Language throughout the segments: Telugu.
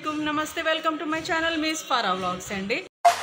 అలైకుమ్ నమస్తే వెల్కమ్ టు మై ఛానల్ మీస్ ఫారా వ్లాగ్స్ అండి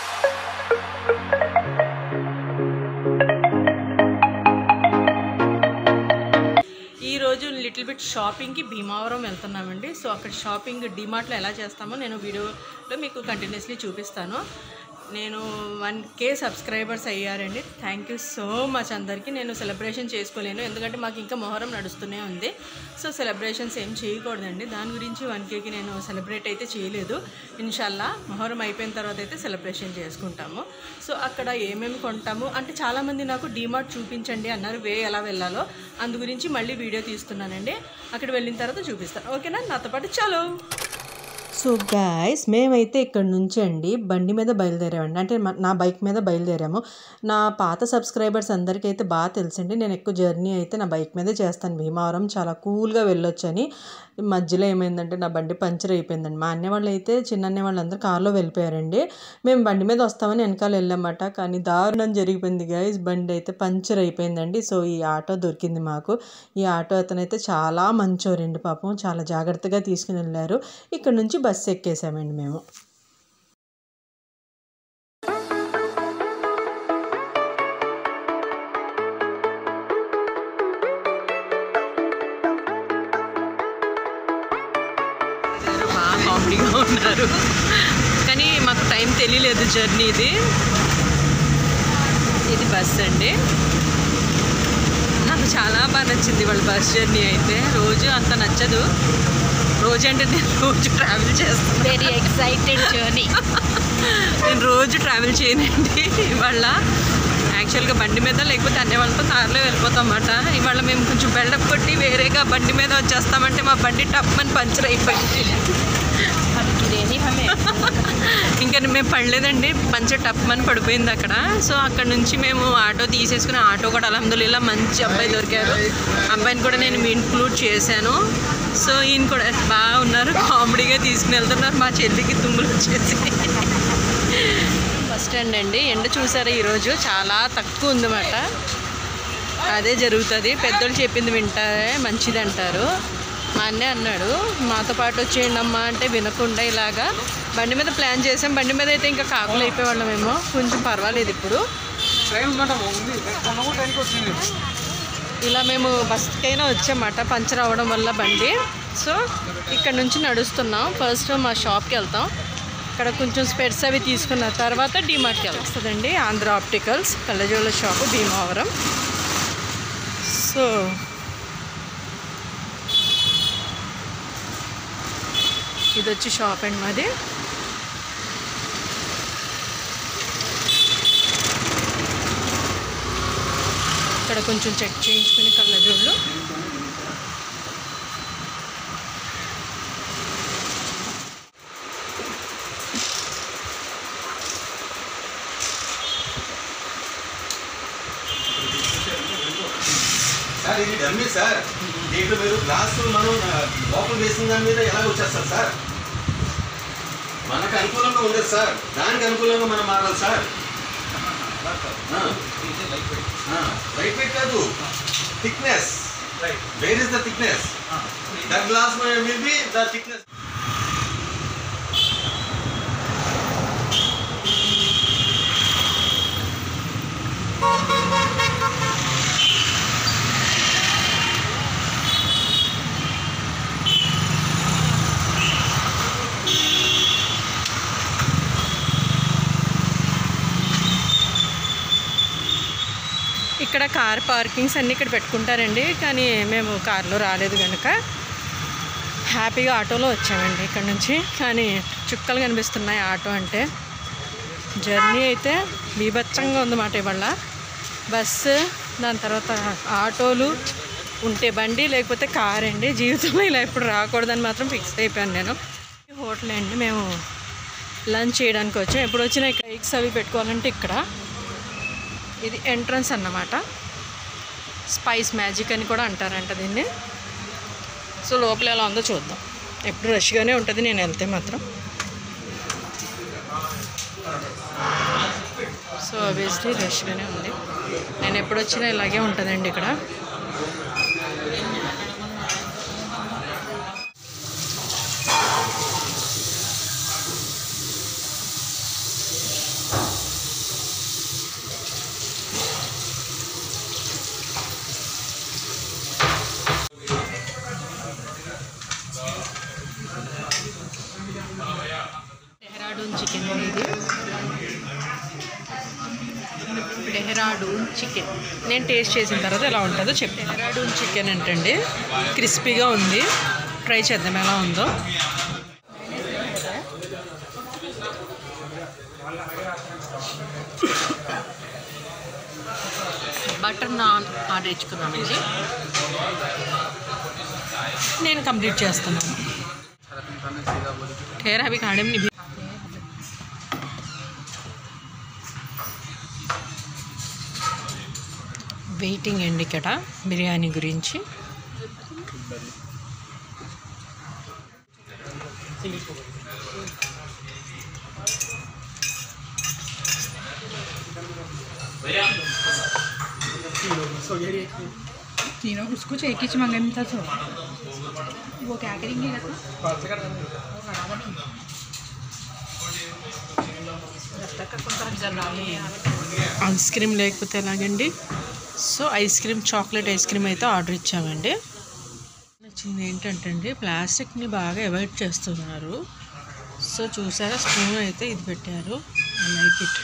ఈ రోజు లిటిల్ బిట్ షాపింగ్కి భీమావరం వెళ్తున్నామండి సో అక్కడ షాపింగ్ డిమార్ట్లో ఎలా చేస్తామో నేను వీడియోలో మీకు కంటిన్యూస్లీ చూపిస్తాను నేను వన్ కే సబ్స్క్రైబర్స్ అయ్యారండి థ్యాంక్ యూ సో మచ్ అందరికీ నేను సెలబ్రేషన్ చేసుకోలేను ఎందుకంటే మాకు ఇంకా మొహరం నడుస్తూనే ఉంది సో సెలబ్రేషన్స్ ఏం చేయకూడదండి దాని గురించి వన్ కేకి నేను సెలబ్రేట్ అయితే చేయలేదు ఇన్షాల్లా మొహరం అయిపోయిన తర్వాత అయితే సెలబ్రేషన్ చేసుకుంటాము సో అక్కడ ఏమేమి కొంటాము అంటే చాలామంది నాకు డీమార్ట్ చూపించండి అన్నారు వే ఎలా వెళ్ళాలో అందు గురించి మళ్ళీ వీడియో తీస్తున్నానండి అక్కడ వెళ్ళిన తర్వాత చూపిస్తాను ఓకేనా నాతో పాటు చలో సో గాయస్ మేమైతే ఇక్కడ నుంచి అండి బండి మీద బయలుదేరామండి అంటే మ- నా బైక్ మీద బయలుదేరాము నా పాత సబ్స్క్రైబర్స్ అందరికీ అయితే బాగా తెలుసండి నేను ఎక్కువ జర్నీ అయితే నా బైక్ మీదే చేస్తాను భీమవరం చాలా కూల్గా వెళ్ళొచ్చని మధ్యలో ఏమైందంటే నా బండి పంచర్ అయిపోయిందండి మా అన్న వాళ్ళు అయితే చిన్న అన్న వాళ్ళందరూ కార్లో వెళ్ళిపోయారండి మేము బండి మీద వస్తామని వెనకాల వెళ్ళామట కానీ దారుణం జరిగిపోయింది గాయస్ బండి అయితే పంచర్ అయిపోయిందండి సో ఈ ఆటో దొరికింది మాకు ఈ ఆటో అతనైతే చాలా మంచోరండి పాపం చాలా జాగ్రత్తగా తీసుకుని వెళ్ళారు ఇక్కడ నుంచి బస్సు ఎక్కేసామండి మేము బాగా కామెడీగా ఉన్నారు కానీ మాకు టైం తెలియలేదు జర్నీది ఇది బస్ అండి నాకు చాలా బాగా నచ్చింది వాళ్ళ బస్ జర్నీ అయితే రోజు అంత నచ్చదు రోజు అంటే నేను రోజు ట్రావెల్ చేస్తాను వెరీ ఎక్సైటెడ్ జర్నీ నేను రోజు ట్రావెల్ చేయనండి ఇవాళ యాక్చువల్గా బండి మీద లేకపోతే అన్ని వాళ్ళతో కార్లో వెళ్ళిపోతాం అన్నమాట ఇవాళ మేము కొంచెం బెల్డప్ కొట్టి వేరేగా బండి మీద వచ్చేస్తామంటే మా బండి టప్మని పంచర్ అయిపోయింది ఇదేని హమే ఇంకా మేము పడలేదండి పంచర్ టప్మని పడిపోయింది అక్కడ సో అక్కడ నుంచి మేము ఆటో తీసేసుకుని ఆటో కూడా అలహమ్దుల్లా మంచి అబ్బాయి దొరికారు అబ్బాయిని కూడా నేను ఇంక్లూడ్ చేశాను సో ఈయన కూడా బాగా ఉన్నారు కామెడీగా తీసుకుని వెళ్తున్నారు మా చెల్లికి తుమ్ములు వచ్చేసి బస్ స్టాండ్ అండి ఎండ చూసారా ఈరోజు చాలా తక్కువ ఉందన్నమాట అదే జరుగుతుంది పెద్దోళ్ళు చెప్పింది వింటారే మంచిది అంటారు మా అన్నే అన్నాడు మాతో పాటు వచ్చేయండి అమ్మా అంటే వినకుండా ఇలాగా బండి మీద ప్లాన్ చేసాం బండి మీద అయితే ఇంకా కాకులు అయిపోయేవాళ్ళమేమో కొంచెం పర్వాలేదు ఇప్పుడు ఇలా మేము బస్కైనా వచ్చామన్నమాట పంచర్ అవ్వడం వల్ల బండి సో ఇక్కడ నుంచి నడుస్తున్నాం ఫస్ట్ మా షాప్కి వెళ్తాం ఇక్కడ కొంచెం స్పెట్స్ అవి తీసుకున్న తర్వాత డిమార్ట్కి వెళ్తాం వస్తుందండి ఆంధ్ర ఆప్టికల్స్ కళ్ళజోళ్ళ షాపు భీమవరం సో ఇది వచ్చి షాప్ అండి మాది ఇక్కడ కొంచెం చెక్ చేయించుకుని కళ్ళజోళ్ళు సార్ ఇది డమ్మీ సార్ దీంట్లో మీరు గ్లాసు మనం ఆ, లోపల వేసిన దాని మీద ఎలా వచ్చేస్తారు సార్ మనకు అనుకూలంగా ఉండదు సార్ దానికి అనుకూలంగా మనం మారాలి సార్ లైట్ వెయిట్ కాదు thickness where is the thickness the glass will be the thickness ఇక్కడ కార్ పార్కింగ్స్ అన్నీ ఇక్కడ పెట్టుకుంటారండి కానీ మేము కార్లో రాలేదు కనుక హ్యాపీగా ఆటోలో వచ్చామండి ఇక్కడ నుంచి కానీ చుక్కలు కనిపిస్తున్నాయి ఆటో అంటే జర్నీ అయితే బీభత్సంగా ఉందన్నమాట ఇవాళ బస్సు దాని తర్వాత ఆటోలు ఉంటే బండి లేకపోతే కార్ అండి జీవితంలో ఇలా ఎప్పుడు రాకూడదని మాత్రం ఫిక్స్ అయిపోయాను నేను హోటల్ అండి మేము లంచ్ చేయడానికి వచ్చాం ఎప్పుడు వచ్చినా ఇక్కడ ఎగ్స్ అవి పెట్టుకోవాలంటే ఇక్కడ ఇది ఎంట్రన్స్ అన్నమాట స్పైస్ మ్యాజిక్ అని కూడా అంటారంట దీన్ని సో లోపల ఎలా ఉందో చూద్దాం ఎప్పుడు రష్గానే ఉంటుంది నేను వెళ్తే మాత్రం సో ఆబ్వియస్లీ రష్గానే ఉంది నేను ఎప్పుడు వచ్చినా ఇలాగే ఉంటుందండి ఇక్కడ డెహ్రాడూన్ చికెన్ ఇది డెహ్రాడూన్ చికెన్ నేను టేస్ట్ చేసిన తర్వాత ఎలా ఉంటుందో చెప్పి డెహ్రాడూన్ చికెన్ ఏంటండి క్రిస్పీగా ఉంది ట్రై చేద్దాం ఎలా ఉందో బటర్ నాన్ ఆర్డర్ ఇచ్చుకున్నామండి నేను కంప్లీట్ చేస్తున్నాను ठहरा भी खाने में नहीं వెయిటింగ్ అండి ఇక్కడ బిర్యానీ గురించి तीनों उसको एक ही मंगाने था तो वो क्या करेंगे ఐస్ క్రీమ్ లేకపోతే ఎలాగండి so ice cream chocolate ice cream అయితే ఆర్డర్ ఇచ్చామండి నచ్చింది ఏంటంటే అండి ప్లాస్టిక్ని బాగా అవాయిడ్ చేస్తున్నారు సో చూసారా స్పూన్ అయితే ఇది పెట్టారు I like it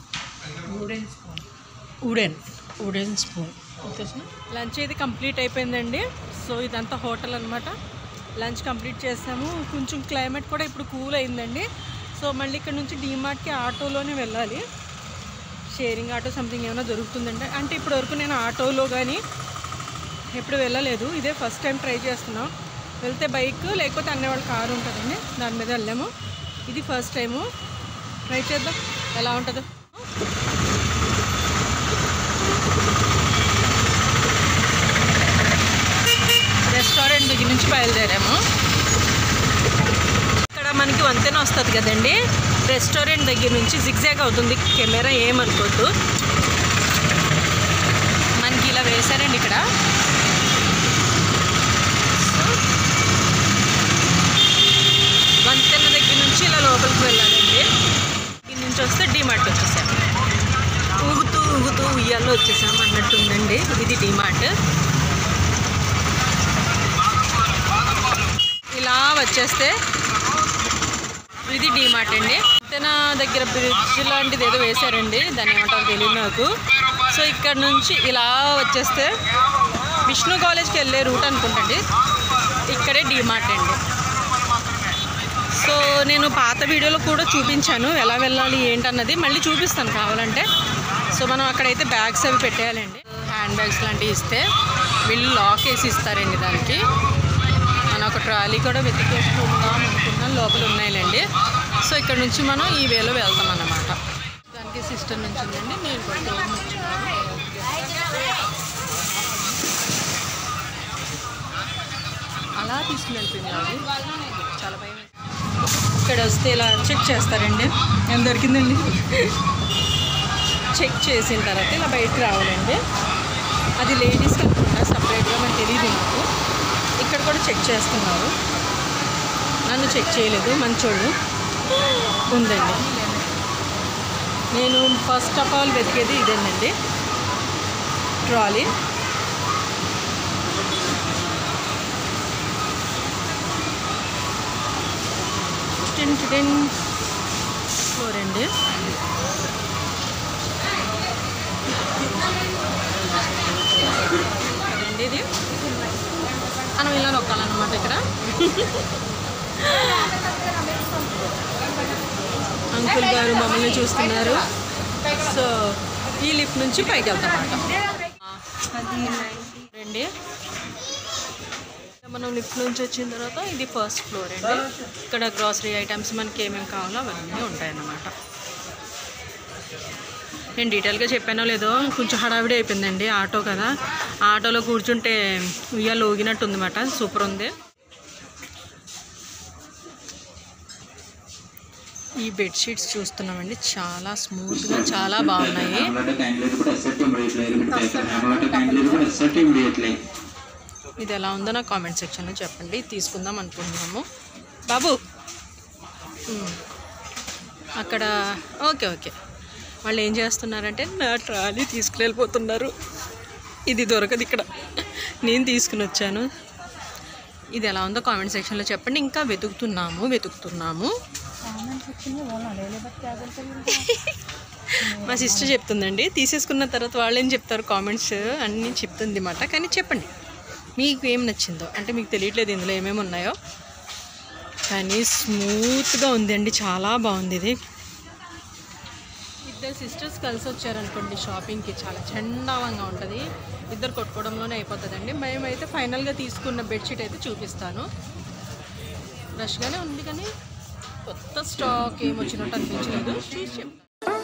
wooden wooden spoon lunch అయితే కంప్లీట్ అయిపోయిందండి సో ఇదంతా హోటల్ అనమాట లంచ్ కంప్లీట్ చేసాము కొంచెం క్లైమేట్ కూడా ఇప్పుడు కూల్ అయిందండి సో మళ్ళీ ఇక్కడ నుంచి డీమార్ట్కి ఆటోలోనే వెళ్ళాలి షేరింగ్ ఆటో సంథింగ్ ఏమైనా దొరుకుతుందంటే అంటే ఇప్పటి వరకు నేను ఆటోలో కానీ ఎప్పుడు వెళ్ళలేదు ఇదే ఫస్ట్ టైం ట్రై చేస్తున్నాం వెళ్తే బైక్ లేకపోతే అన్నీ వాళ్ళ కారు ఉంటుందండి దాని మీద వెళ్ళాము ఇది ఫస్ట్ టైము ట్రై చేద్దాం ఎలా ఉంటుందో రెస్టారెంట్ దగ్గర నుంచి బయలుదేరాము ఇక్కడ మనకి వంతెన వస్తుంది కదండి రెస్టారెంట్ దగ్గర నుంచి జిగ్జాగ్ అవుతుంది కెమెరా ఏమనుకోవద్దు మనకి ఇలా వేశారండి ఇక్కడ సో, వంతెన దగ్గర నుంచి ఇలా లోపలికి వెళ్ళాలండి దీని నుంచి వస్తే డిమార్ట్ వచ్చేసాం ఊగుతూ ఊగుతూ ఉయ్యాల్లో వచ్చేసాం అన్నట్టుందండి ఇది డిమార్ట్ ఇలా వచ్చేస్తే ఇది డీమార్ట్ అండి అంతేన దగ్గర బ్రిడ్జ్ లాంటిది ఏదో వేశారండి దాన్ని ఏమంటారో తెలియదు నాకు సో ఇక్కడ నుంచి ఇలా వచ్చేస్తే విష్ణు కాలేజ్కి వెళ్ళే రూట్ అనుకుంటండి ఇక్కడే డీమార్ట్ అండి సో నేను పాత వీడియోలో కూడా చూపించాను ఎలా వెళ్ళాలి ఏంటన్నది మళ్ళీ చూపిస్తాను కావాలంటే సో మనం అక్కడైతే బ్యాగ్స్ అవి పెట్టేయాలండి హ్యాండ్ బ్యాగ్స్ లాంటివి ఇస్తే వీళ్ళు లాక్ వేసి ఇస్తారండి దానికి మనం ఒక ట్రాలీ కూడా వెతికేసుకుందాం అనుకున్నాం లోపల ఉన్నాయిలేండి సో ఇక్కడ నుంచి మనం ఈ వేలో వెళ్తాం అన్నమాట దానికి సిస్టర్ నుంచి ఉందండి నేను కూడా దూరం వచ్చున్నాను. అలా తీసుకుని వెళ్ళిపోయింది అది చాలా భయం వేసింది. ఇక్కడ వస్తే ఇలా చెక్ చేస్తారండి ఏం దొరికిందండి చెక్ చేసిన తర్వాత ఇలా బయటకు రావాలండి అది లేడీస్ అనుకుంటా సపరేట్గా మనకు తెలియదు నాకు ఇక్కడ కూడా చెక్ చేస్తున్నారు నన్ను చెక్ చేయలేదు మంచోళ్ళు ఉందండి నేను ఫస్ట్ ఆఫ్ ఆల్ వెతికేది ఇదేనండి ట్రాలీ టెన్ టెన్ ఫోర్ అండి అండి ఇది మనం ఇలా నొక్కాలన్నమాట ఇక్కడ అంకుల్ గారు మమ్మల్ని చూస్తున్నారు సో ఈ లిఫ్ట్ నుంచి పైకి వెళ్తాం రండి మనం లిఫ్ట్ నుంచి వచ్చిన తర్వాత ఇది ఫస్ట్ ఫ్లోర్ అండి ఇక్కడ గ్రాసరీ ఐటమ్స్ మనకి ఏమేమి కావాలో అవన్నీ ఉంటాయన్నమాట నేను డీటెయిల్గా చెప్పానో లేదో కొంచెం హడావిడి అయిపోయిందండి ఆటో కదా ఆటోలో కూర్చుంటే ఉయ్యాలు ఊగినట్టు ఉందన్నమాట సూపర్ ఉంది ఈ బెడ్షీట్స్ చూస్తున్నామండి చాలా స్మూత్గా చాలా బాగున్నాయి Hamlet kindly report accept immediately. Repeat that. Hamlet kindly report accept immediately. ఇది ఎలా ఉందో నా కామెంట్ సెక్షన్లో చెప్పండి తీసుకుందాం అనుకుంటున్నాము బాబు ఉమ్. అక్కడ ఓకే ఓకే వాళ్ళు ఏం చేస్తున్నారంటే నా ట్రాలీ తీసుకువెళ్ళిపోతున్నారు ఇది దొరకదు ఇక్కడ నేను తీసుకుని వచ్చాను ఇది ఎలా ఉందో కామెంట్ సెక్షన్లో చెప్పండి ఇంకా వెతుకుతున్నాము వెతుకుతున్నాము కామెంట్ సెక్షన్ में बोलना ले ले बट क्या बोलते हैं మా సిస్టర్ చెప్తుందండి తీసేసుకున్న తర్వాత వాళ్ళు ఏం చెప్తారు కామెంట్స్ అన్నీ చెప్తుంది అన్నమాట కానీ చెప్పండి మీకు ఏం నచ్చిందో అంటే మీకు తెలియట్లేదు ఇందులో ఏమేమి ఉన్నాయో కానీ స్మూత్గా ఉంది అండి చాలా బాగుంది ఇది ఇద్దరు సిస్టర్స్ కలిసి వచ్చారనుకోండి షాపింగ్కి చాలా చండాలంగా ఉంటుంది ఇద్దరు కొట్టుకోవడంలోనే అయిపోతుందండి మేమైతే ఫైనల్గా తీసుకున్న బెడ్షీట్ అయితే చూపిస్తాను రష్గానే ఉంది కానీ కొత్త స్టాక్ ఏం వచ్చినట్టు అనిపించలేదు చూసి చెప్తాను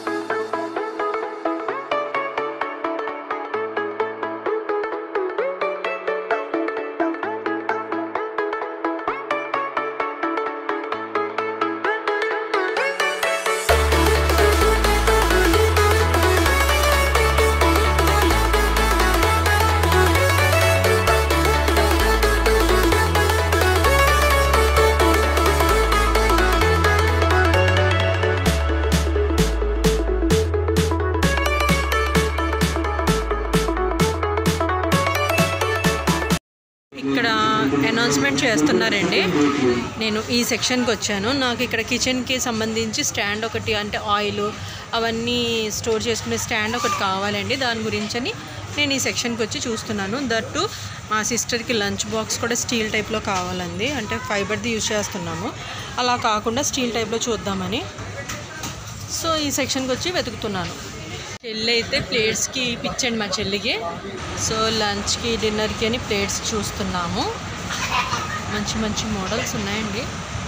ఇక్కడ అనౌన్స్మెంట్ చేస్తున్నారండి నేను ఈ సెక్షన్కి వచ్చాను నాకు ఇక్కడ కిచెన్కి సంబంధించి స్టాండ్ ఒకటి అంటే ఆయిల్ అవన్నీ స్టోర్ చేసుకునే స్టాండ్ ఒకటి కావాలండి దాని గురించని నేను ఈ సెక్షన్కి వచ్చి చూస్తున్నాను దట్టు మా సిస్టర్కి లంచ్ బాక్స్ కూడా స్టీల్ టైప్లో కావాలండి అంటే ఫైబర్ది యూజ్ చేస్తున్నాము అలా కాకుండా స్టీల్ టైప్లో చూద్దామని సో ఈ సెక్షన్కి వచ్చి వెతుకుతున్నాను చెల్లి అయితే ప్లేట్స్కి ఇప్పించండి మా చెల్లికి సో లంచ్కి డిన్నర్కి అని ప్లేట్స్ చూస్తున్నాము మంచి మంచి మోడల్స్ ఉన్నాయండి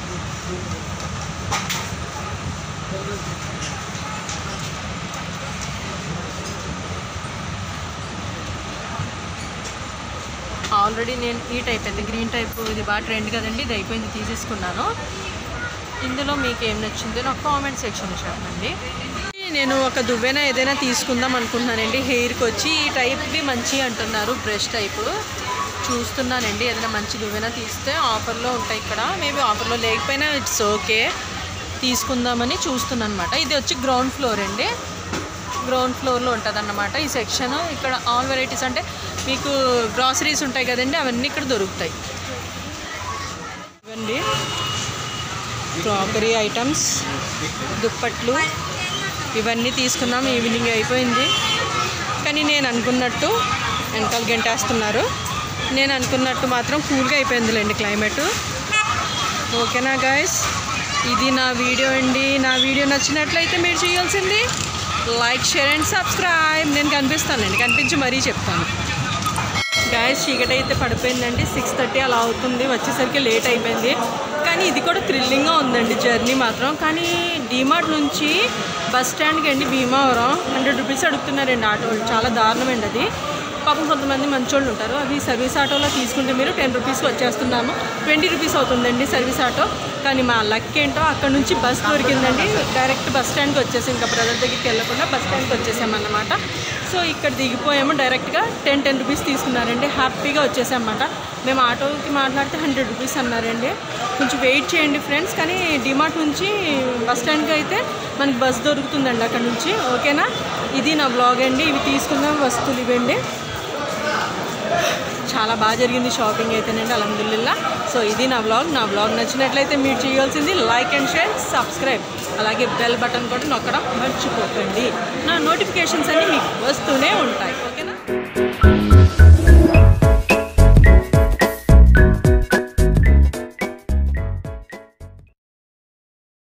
ఆల్రెడీ నేను ఈ టైప్ అయితే గ్రీన్ టైప్ ఇది బాగా ట్రెండ్ కదండి ఇది అయిపోయింది తీసేసుకున్నాను ఇందులో మీకు ఏం నచ్చిందో నాకు కామెంట్ సెక్షన్లో చెప్పండి నేను ఒక దువ్వెన ఏదైనా తీసుకుందాం అనుకుంటున్నానండి హెయిర్కి వచ్చి ఈ టైప్ది మంచి అంటున్నారు బ్రష్ టైప్ చూస్తున్నానండి ఏదైనా మంచి దువ్వెన తీస్తే ఆఫర్లో ఉంటాయి ఇక్కడ మేబీ ఆఫర్లో లేకపోయినా ఇట్స్ ఓకే తీసుకుందామని చూస్తున్నాను అనమాట ఇది వచ్చి గ్రౌండ్ ఫ్లోర్ అండి గ్రౌండ్ ఫ్లోర్లో ఉంటుంది అన్నమాట ఈ సెక్షన్ ఇక్కడ ఆల్ వెరైటీస్ అంటే మీకు గ్రాసరీస్ ఉంటాయి కదండి అవన్నీ ఇక్కడ దొరుకుతాయి ఇవ్వండి క్రాకరీ ఐటమ్స్ దుప్పట్లు ఇవన్నీ తీసుకున్నాం ఈవినింగ్ అయిపోయింది కానీ నేను అనుకున్నట్టు వెనకాల గంటేస్తున్నారు నేను అనుకున్నట్టు మాత్రం కూల్గా అయిపోయిందిలేండి క్లైమేట్ ఓకేనా గాయస్ ఇది నా వీడియో అండి నా వీడియో నచ్చినట్లయితే మీరు చేయాల్సింది లైక్ షేర్ అండ్ సబ్స్క్రైబ్ నేను కనిపిస్తానండి కనిపించి మరీ చెప్తాను గాయస్ చీకటి అయితే పడిపోయిందండి సిక్స్ థర్టీ అలా అవుతుంది వచ్చేసరికి లేట్ అయిపోయింది కానీ ఇది కూడా థ్రిల్లింగ్గా ఉందండి జర్నీ మాత్రం కానీ డీమార్ట్ నుంచి బస్ స్టాండ్కి అండి భీమావరం హండ్రెడ్ రూపీస్ అడుగుతున్నారండి ఆటో చాలా దారుణం అండి అది పాపం కొంతమంది మంచోళ్ళు ఉంటారు అది సర్వీస్ ఆటోలో తీసుకుంటే మీరు టెన్ రూపీస్కి వచ్చేస్తున్నాము ట్వంటీ రూపీస్ అవుతుందండి సర్వీస్ ఆటో కానీ మా లక్ ఏంటో అక్కడ నుంచి బస్ దొరికిందండి డైరెక్ట్ బస్ స్టాండ్కి వచ్చేసి ఇంకా బ్రదర్ దగ్గరికి వెళ్ళకుండా బస్ స్టాండ్కి వచ్చేసామన్నమాట సో ఇక్కడ దిగిపోయాము డైరెక్ట్గా టెన్ టెన్ రూపీస్ తీసుకున్నారండి హ్యాపీగా వచ్చేసామన్నమాట మేము ఆటోకి మాట్లాడితే హండ్రెడ్ రూపీస్ అన్నారండి కొంచెం వెయిట్ చేయండి ఫ్రెండ్స్ కానీ డిమార్ట్ నుంచి బస్ స్టాండ్కి అయితే మనకి బస్ దొరుకుతుందండి అక్కడ నుంచి ఓకేనా ఇది నా బ్లాగ్ అండి ఇవి తీసుకుందాం వస్తువులు ఇవ్వండి చాలా బాగా జరిగింది షాపింగ్ అయితేనండి అల్హమ్దుల్లా సో ఇది నా బ్లాగ్ నా బ్లాగ్ నచ్చినట్లయితే మీరు చేయాల్సింది లైక్ అండ్ షేర్ సబ్స్క్రైబ్ అలాగే బెల్ బటన్ కూడా నొక్కడం మర్చిపోకండి నా నోటిఫికేషన్స్ అన్నీ మీకు వస్తూనే ఉంటాయి ఓకేనా